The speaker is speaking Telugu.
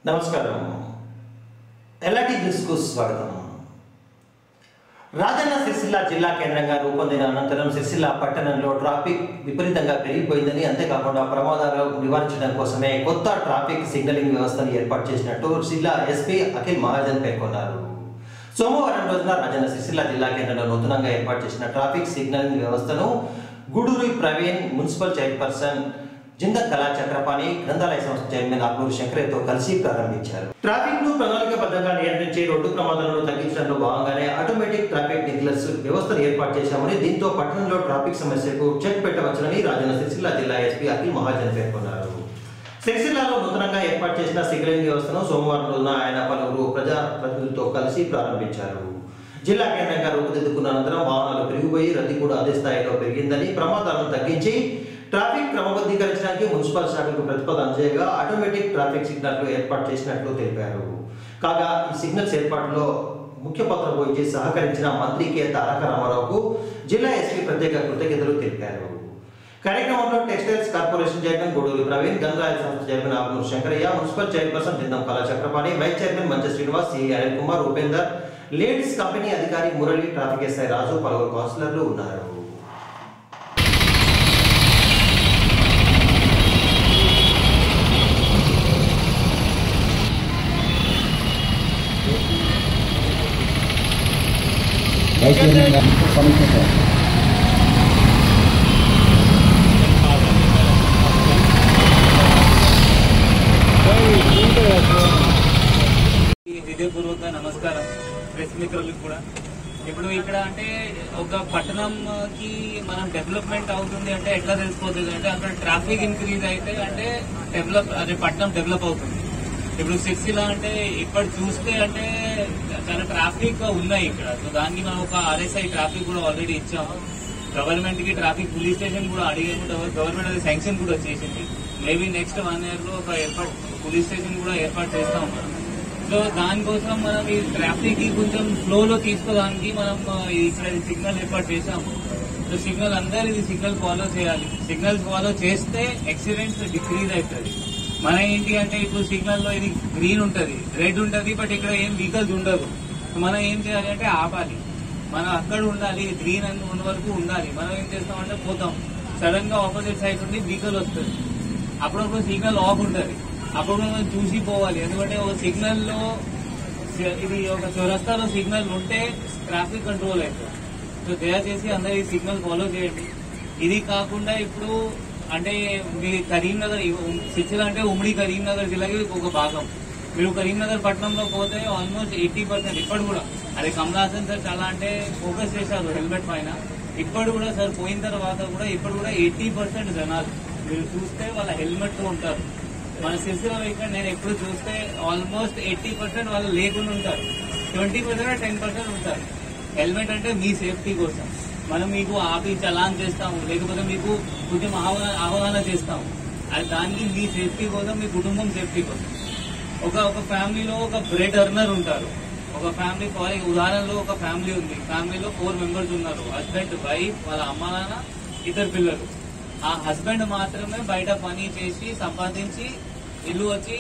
నమస్కారం ఎల్ఆర్టీ న్యూస్కు స్వాగతం రాజన్న సిరిసిల్ల జిల్లా కేంద్రంగా రూపొందిన అనంతరం సిరిసిల్ల పట్టణంలో ట్రాఫిక్ విపరీతంగా పెరిగిపోయిందని అంతేకాకుండా ప్రమాదాలు నివారించడం కోసమే కొత్త ట్రాఫిక్ సిగ్నలింగ్ వ్యవస్థను ఏర్పాటు చేసినట్టు జిల్లా ఎస్పీ అఖిల్ మహాజన్ పేర్కొన్నారు సోమవారం రోజున రాజన్న సిరిసిల్ల జిల్లా కేంద్రంలో నూతనంగా ఏర్పాటు చేసిన ట్రాఫిక్ సిగ్నలింగ్ వ్యవస్థను గూడూరి ప్రవీణ్ మున్సిపల్ చైర్పర్సన్ జింద కళా చక్రపాణి గ్రంథాలయ సంస్థ చైర్మన్ ఆకూరు శంకరయ్యతో కలిసి ప్రారంభించారు ట్రాఫిక్ ను ప్రణాళికబద్ధంగా నియంత్రించి రోడ్డు ప్రమాదాలను తగ్గించడంలో భాగంగానే ఆటోమేటిక్ ట్రాఫిక్ సిగ్నల్స్ వ్యవస్థను ఏర్పాటు చేశామని దీంతో పట్టణంలో ట్రాఫిక్ సమస్యకు చెక్ పెట్టవచ్చునని రాజన్న సిరిసిల్ల జిల్లా ఎస్పీ అఖిల్ మహాజన్ పేర్కొన్నారు సిరిసిల్లాలో నూతనంగా ఏర్పాటు చేసిన సిగ్నలింగ్ వ్యవస్థను సోమవారం రోజున ఆయన పలువురు ప్రజా ప్రతినిధులతో కలిసి ప్రారంభించారు జిల్లా కేంద్రంగా రూపుదిద్దుకున్న అనంతరం వాహనాలు పెరిగిపోయి రద్దీ కూడా అదే స్థాయిలో పెరిగిందని ప్రమాదాలను తగ్గించి ట్రాఫిక్ క్రమబద్ధీకరించడానికి మున్సిపల్ శాఖకు ప్రతిపాదన చేయగా ఆటోమేటిక్ ట్రాఫిక్ సిగ్నల్లు ఏర్పాటు చేసినట్లు తెలిపారు కాగా ఈ సిగ్నల్స్ ఏర్పాటులో ముఖ్య పాత్ర వహించి సహకరించిన మంత్రి కె తారక రామారావుకు జిల్లా ఎస్పీ ప్రత్యేక కృతజ్ఞతలు తెలిపారు కార్యక్రమంలో textiles corporation chairman Guduri Praveen గంగారాయ సంస్థ chairman Agunuru Shankaraiah municipal chairperson Jindam Kala Chakrapani vice chairman Mancha Srinivas C Anil Kumar Upender ladies company అధికారి మురళి ట్రాఫిక్ ఎస్ఐ రాజు పలువురు కౌన్సిలర్లు ఉన్నారు వైస్ చైర్మన్ గారు కమిషనర్ గారు ఈ హృదయపూర్వక నమస్కారం ప్రెస్ మిత్రులకు కూడా ఇప్పుడు ఇక్కడ అంటే ఒక పట్టణంకి మనం డెవలప్మెంట్ అవుతుంది అంటే ఎట్లా తెలిసిపోతుంది అంటే అక్కడ ట్రాఫిక్ ఇంక్రీజ్ అయితే అంటే డెవలప్ అదే పట్టణం డెవలప్ అవుతుంది ఇప్పుడు సిక్స్టీలో అంటే ఇప్పుడు చూస్తే అంటే చాలా ట్రాఫిక్ ఉన్నాయి ఇక్కడ సో దానికి మనం ఒక ఆర్ఎస్ఐ ట్రాఫిక్ కూడా ఆల్రెడీ ఇచ్చాము గవర్నమెంట్ కి ట్రాఫిక్ పోలీస్ స్టేషన్ కూడా అడిగాము గవర్నమెంట్ అది శాంక్షన్ కూడా చేసింది మేబీ నెక్స్ట్ వన్ ఇయర్ లో ఒక ఏర్పాటు పోలీస్ స్టేషన్ కూడా ఏర్పాటు చేస్తాం మనం సో దానికోసం మనం ఈ ట్రాఫిక్ కి కొంచెం ఫ్లో లో తీసుకోవడానికి మనం ఆ, ఇక్కడ సిగ్నల్ ఏర్పాటు చేసాము సో సిగ్నల్ అందరు ఇది సిగ్నల్ ఫాలో చేయాలి సిగ్నల్స్ ఫాలో చేస్తే యాక్సిడెంట్స్ డిక్రీజ్ అవుతుంది మన ఏంటి అంటే ఇప్పుడు సిగ్నల్ లో ఇది గ్రీన్ ఉంటది రెడ్ ఉంటది బట్ ఇక్కడ ఏం వెహికల్స్ ఉండదు సో మనం ఏం చేయాలి అంటే ఆపాలి మనం అక్కడ ఉండాలి గ్రీన్ అని ఉన్న వరకు ఉండాలి మనం ఏం చేస్తామంటే పోతాం సడన్ గా ఆపోజిట్ సైడ్ నుండి వెహికల్ వస్తుంది అప్పుడప్పుడు సిగ్నల్ ఆఫ్ ఉంటది అప్పుడు మనం చూసి పోవాలి ఎందుకంటే ఒక సిగ్నల్ లో సి- ఇది ఒక చౌరస్తాలో సిగ్నల్ ఉంటే ట్రాఫిక్ కంట్రోల్ అవుతుంది సో దయచేసి అందరు ఈ సిగ్నల్ ఫాలో చేయండి ఇది కాకుండా ఇప్పుడు అంటే మీ కరీంనగర్ సిచ్చుల అంటే ఉమ్మడి కరీంనగర్ జిల్లాకి ఒక భాగం మీరు కరీంనగర్ పట్టణంలో పోతే ఆల్మోస్ట్ ఎయిటీ పర్సెంట్ ఇప్పుడు కూడా అది కమలాసన్ సార్ చాలా అంటే ఫోకస్ చేశారు హెల్మెట్ పైన ఇప్పుడు కూడా సార్ పోయిన తర్వాత కూడా ఇప్పుడు కూడా ఎయిటీ పర్సెంట్ జనాలు మీరు చూస్తే వాళ్ళ హెల్మెట్ తో ఉంటారు మన సిరిసిల్ల ఇక్కడ నేను ఎప్పుడు చూస్తే ఆల్మోస్ట్ ఎయిటీ పర్సెంట్ వాళ్ళు లేకుండా ఉంటారు ట్వంటీ పర్సెంట్ టెన్ పర్సెంట్ ఉంటారు హెల్మెట్ అంటే మీ సేఫ్టీ కోసం మనం మీకు ఆపి చలాన్ చేస్తాము లేకపోతే మీకు కొంచెం ఆహ్వాన అవగాహన చేస్తాము అది దానికి మీ సేఫ్టీ కోసం మీ కుటుంబం సేఫ్టీ కోసం ఒక ఒక ఫ్యామిలీలో ఒక బ్రెడ్ ఎర్నర్ ఉంటారు ఒక ఫ్యామిలీ ఫర్ ఉదాహరణలో ఒక ఫ్యామిలీ ఉంది ఫ్యామిలీలో ఫోర్ మెంబర్స్ ఉన్నారు హస్బెండ్ వైఫ్ వాళ్ళ అమ్మ నాన్న ఇద్దరు పిల్లలు ఆ హస్బెండ్ మాత్రమే బయట పని చేసి సంపాదించి ఇల్లు వచ్చి